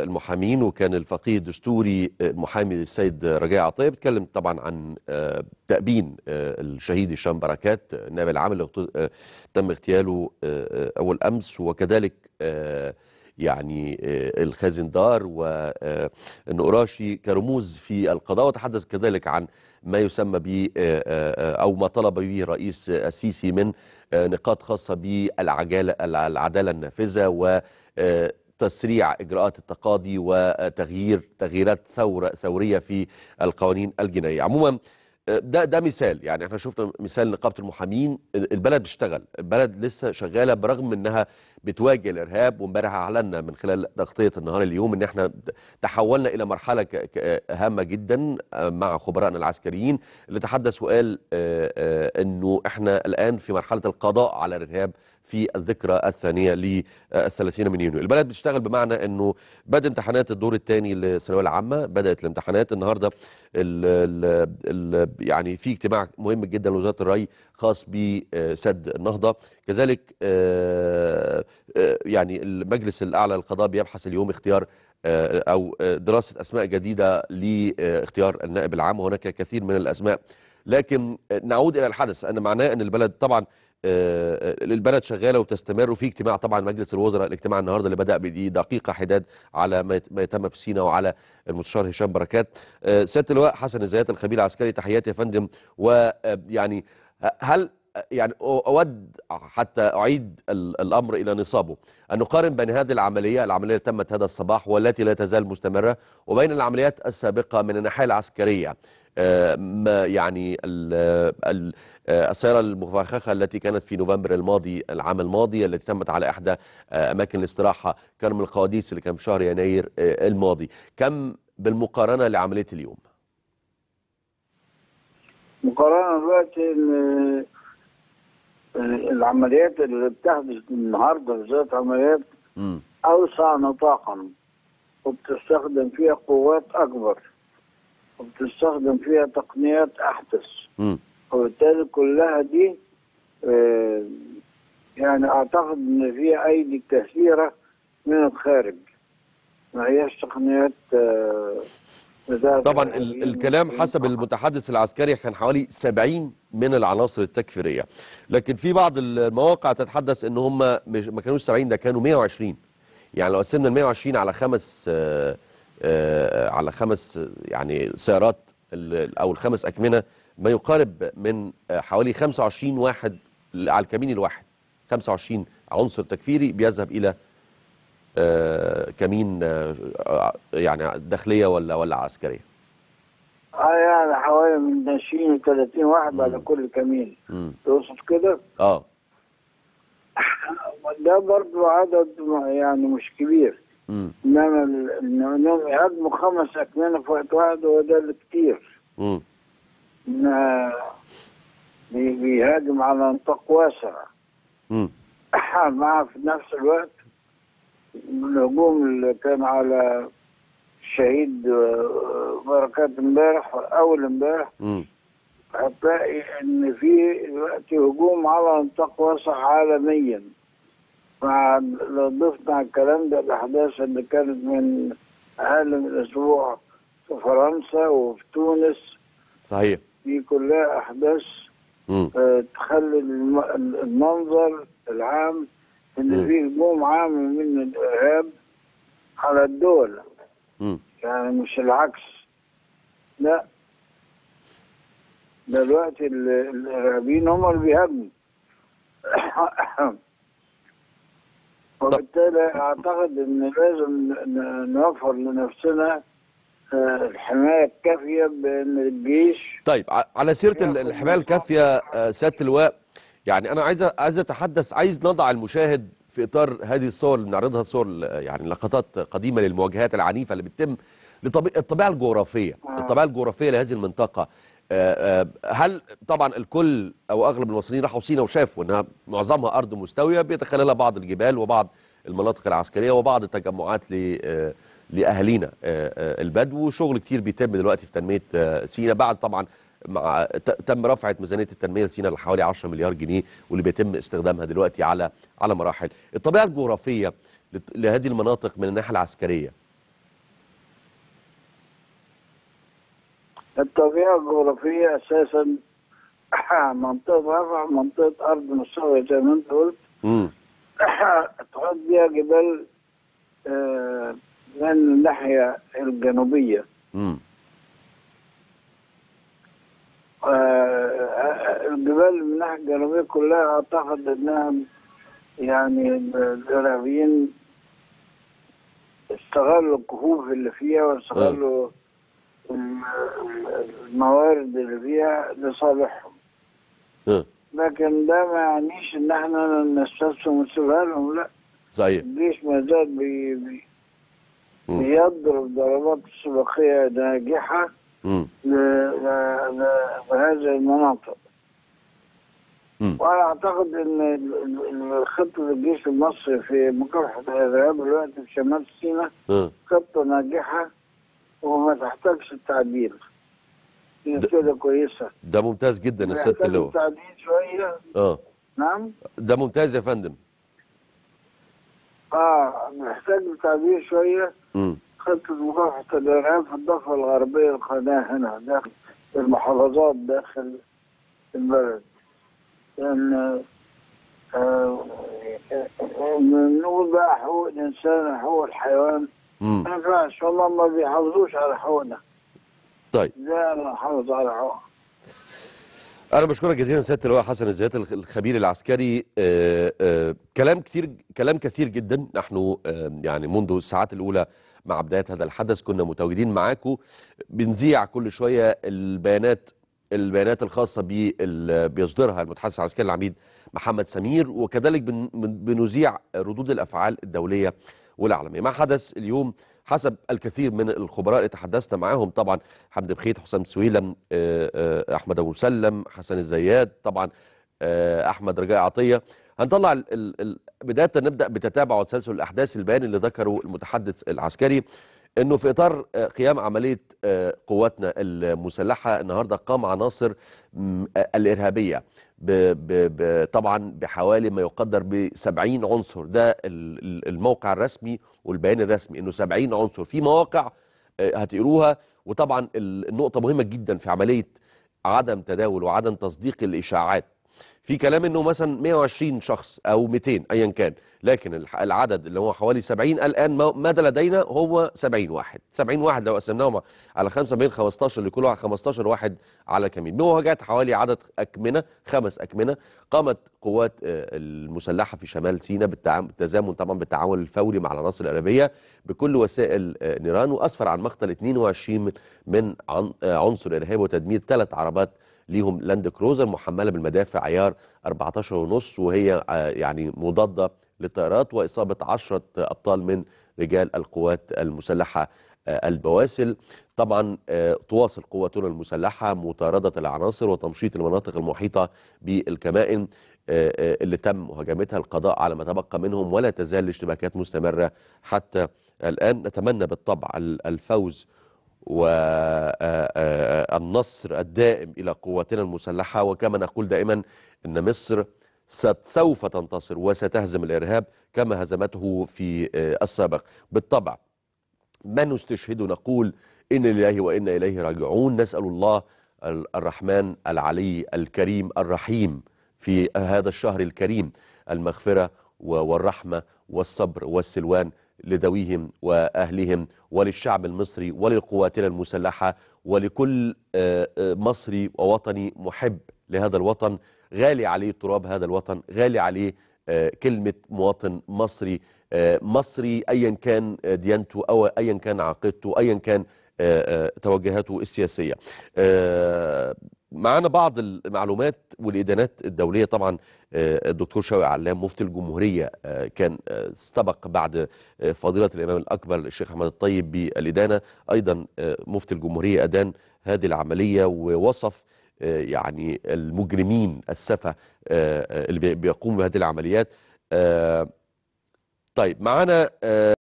المحامين وكان الفقيه الدستوري المحامي السيد رجاء عطيه بيتكلم طبعا عن تأبين الشهيد هشام بركات النائب العام اللي تم اغتياله اول امس وكذلك يعني الخازندار والنقراشي كرموز في القضاء وتحدث كذلك عن ما يسمى ب او ما طلب به الرئيس السيسي من نقاط خاصه بالعجاله العداله النافذه و تسريع اجراءات التقاضي وتغيير تغييرات ثوره ثوريه في القوانين الجنائيه عموما ده ده مثال يعني احنا شفنا مثال نقابه المحامين البلد بتشتغل البلد لسه شغاله برغم انها بتواجه الارهاب وامبارح اعلنا من خلال تغطيه النهار اليوم ان احنا تحولنا الى مرحله هامه جدا مع خبرائنا العسكريين اللي تحدث وقال انه احنا الان في مرحله القضاء على الارهاب في الذكرى الثانيه للثلاثين من يونيو البلد بتشتغل بمعنى انه بدا امتحانات الدور الثاني للثانويه العامه بدات الامتحانات النهارده ال ال ال يعني في اجتماع مهم جدا لوزاره الري خاص بسد النهضه كذلك يعني المجلس الاعلى للقضاء بيبحث اليوم اختيار او دراسه اسماء جديده لاختيار النائب العام وهناك كثير من الاسماء لكن نعود الى الحدث ان معناه ان البلد طبعا البلد شغاله وتستمر وفي اجتماع طبعا مجلس الوزراء الاجتماع النهارده اللي بدا بدقيقه حداد على ما يتم في سينا وعلى المستشار هشام بركات سياده اللواء حسن الزيات الخبير العسكري تحياتي يا فندم ويعني هل يعني اود حتى اعيد الامر الى نصابه ان نقارن بين هذه العمليه العمليه التي تمت هذا الصباح والتي لا تزال مستمره وبين العمليات السابقه من الناحيه العسكريه ما يعني السيارة المفخخة التي كانت في نوفمبر الماضي العام الماضي التي تمت على إحدى أماكن الاستراحة كان من القواديس اللي كان في شهر يناير الماضي كم بالمقارنة لعملية اليوم مقارنة دلوقتي العمليات اللي بتحدث النهارده بالذات عمليات م. أوسع نطاقا وبتستخدم فيها قوات أكبر وبتستخدم فيها تقنيات أحدث م. وبالتالي كلها دي آه يعني أعتقد إن فيها أيدي كثيرة من الخارج ما هياش تقنيات آه طبعا ال الكلام حسب المتحدث العسكري كان حوالي 70 من العناصر التكفيريه لكن في بعض المواقع تتحدث ان هم ما كانوش 70 ده كانوا 120 يعني لو قسمنا ال 120 على خمس آه آه على خمس يعني سيارات او الخمس اكمنه ما يقارب من حوالي 25 واحد على الكمين الواحد 25 عنصر تكفيري بيذهب الى آه كمين آه يعني داخليه ولا ولا عسكريه؟ اه يعني حوالي من 20 ل 30 واحد مم. على كل كمين مم. تقصد كده؟ اه ده برضو عدد يعني مش كبير مم. انما ال- انهم يهاجموا خمس اكمنه في وقت واحد هو ده اللي كتير مم. إن بي- بيهاجم على نطاق واسع مم. مع في نفس الوقت الهجوم اللي كان على الشهيد آه، بركات امبارح اول امبارح مم. هتلاقي ان في دلوقتي هجوم على نطاق واسع عالميا مع لو ضفنا على الكلام ده الاحداث اللي كانت من اقل من اسبوع في فرنسا وفي تونس صحيح دي كلها احداث مم. آه، تخلي الم- المنظر العام مم. ان في هجوم عام من الارهاب على الدول مم. يعني مش العكس لا دلوقتي ال- الارهابيين هم اللي بيهاجموا وبالتالي اعتقد ان لازم ن- نوفر لنفسنا آه، الحمايه الكافيه بان الجيش طيب ع- على سيره ال- ياخد الحمايه نظام. الكافيه آه، سياده اللواء يعني انا عايز أ- عايز اتحدث عايز نضع المشاهد في اطار هذه الصور اللي بنعرضها صور ل- يعني لقطات قديمه للمواجهات العنيفه اللي بتتم لطبيعه الطبيعه الجغرافيه آه. الطبيعه الجغرافيه لهذه المنطقه آه، آه، هل طبعا الكل او اغلب المصريين راحوا سينا وشافوا انها معظمها ارض مستويه بيتخللها بعض الجبال وبعض المناطق العسكريه وبعض التجمعات ل آه، لاهالينا آه، آه، البدو وشغل كتير بيتم دلوقتي في تنميه آه، سينا بعد طبعا مع ت- تم رفعت ميزانيه التنميه لسينا لحوالي 10 مليار جنيه واللي بيتم استخدامها دلوقتي على على مراحل الطبيعه الجغرافيه لت- لهذه المناطق من الناحيه العسكريه الطبيعة الجغرافية أساسا منطقة رفح منطقة أرض مستوية زي ما أنت قلت امم تحط بيها جبال آه، من الناحية الجنوبية امم آه، الجبال من الناحية الجنوبية كلها أعتقد إنها يعني الإرهابيين استغلوا الكهوف اللي فيها واستغلوا ال- ال- الموارد اللي فيها لصالحهم اه لكن ده ما يعنيش إن احنا نستسلم ونسيبها لهم لا صحيح الجيش ما زال بي بي مم. بيضرب ضربات سباقية ناجحة امم ل- ل- ل- لهذه المناطق مم. وأنا أعتقد إن ال- ال- خطة الجيش المصري في مكافحة الإرهاب دلوقتي في شمال سيناء اه خطة ناجحة وما تحتاجش التعديل هي ده- كده كويسة ده ممتاز جدا يا سياده محتاج اللواء التعديل شوية اه نعم ده ممتاز يا فندم اه محتاج التعديل شوية امم خطة مكافحة الإرهاب في الضفة الغربية القناة هنا داخل المحافظات داخل البلد لأن آه، آه، نقول بقى حقوق الإنسان حقوق الحيوان امم ما ينفعش هم ما بيحافظوش على حقوقنا طيب لا أنا أحافظ على حقوق انا بشكرك جزيلا سياده اللواء حسن الزيات الخ- الخبير العسكري آه، آه، كلام كتير كلام كثير جدا نحن آه، يعني منذ الساعات الاولى مع بدايه هذا الحدث كنا متواجدين معاكم بنذيع كل شويه البيانات البيانات الخاصه بال- بيصدرها المتحدث العسكري العميد محمد سمير وكذلك بن- بن- بنذيع ردود الافعال الدوليه والعالميه ما حدث اليوم حسب الكثير من الخبراء اللي تحدثنا معاهم طبعا حمد بخيت حسام سويلم آه، آه، احمد ابو مسلم حسن الزيات طبعا آه، احمد رجاء عطيه هنطلع ال- ال- ال- بدايه نبدا بتتابع وتسلسل الاحداث البيان اللي ذكره المتحدث العسكري انه في اطار آه، قيام عمليه آه، قواتنا المسلحه النهارده قام عناصر م، آه، الارهابيه ب ب ب طبعا بحوالي ما يقدر ب 70 عنصر ده ال- ال- الموقع الرسمي والبيان الرسمي انه 70 عنصر في مواقع آه، هتقروها وطبعا ال- النقطه مهمه جدا في عمليه عدم تداول وعدم تصديق الاشاعات في كلام انه مثلا 120 شخص او 200 ايا كان لكن الح- العدد اللي هو حوالي 70 الان ما- ماذا لدينا هو 70 واحد 70 واحد لو قسمناهم على 5 بين 15 لكل واحد 15 واحد على كمين بمواجهه حوالي عدد اكمنه خمس اكمنه قامت قوات آه، المسلحه في شمال سيناء بالتعام- بالتزامن طبعا بالتعاون الفوري مع العناصر الارهابيه بكل وسائل آه، نيران واسفر عن مقتل 22 من- من عن- آه، عنصر ارهابي وتدمير ثلاث عربات ليهم لاند كروزر محمله بالمدافع عيار 14 ونص وهي آه، يعني مضاده للطائرات واصابه 10 ابطال من رجال القوات المسلحه آه، البواسل طبعا آه، تواصل قواتنا المسلحه مطارده العناصر وتمشيط المناطق المحيطه بالكمائن آه، آه، اللي تم مهاجمتها القضاء على ما تبقى منهم ولا تزال الاشتباكات مستمره حتى الان نتمنى بالطبع ال- الفوز والنصر الدائم الى قواتنا المسلحه وكما نقول دائما ان مصر ست- سوف تنتصر وستهزم الارهاب كما هزمته في آه، السابق بالطبع ما نستشهد نقول إن لله وإنا إليه راجعون نسأل الله ال- الرحمن العلي الكريم الرحيم في هذا الشهر الكريم المغفرة و- والرحمة والصبر والسلوان لذويهم وأهلهم وللشعب المصري ولقواتنا المسلحة ولكل آه، آه، مصري ووطني محب لهذا الوطن غالي عليه تراب هذا الوطن غالي عليه آه، كلمة مواطن مصري آه، مصري ايا كان آه، ديانته او ايا كان عقيدته ايا كان آه، آه، توجهاته السياسيه. آه، معانا بعض المعلومات والادانات الدوليه طبعا آه، الدكتور شوقي علام مفتي الجمهوريه آه، كان آه، استبق بعد آه، فضيله الامام الاكبر الشيخ احمد الطيب بالادانه ايضا آه، مفتي الجمهوريه ادان هذه العمليه ووصف آه، يعني المجرمين السفه آه، آه، اللي بي- بيقوموا بهذه العمليات آه، طيب معانا آه،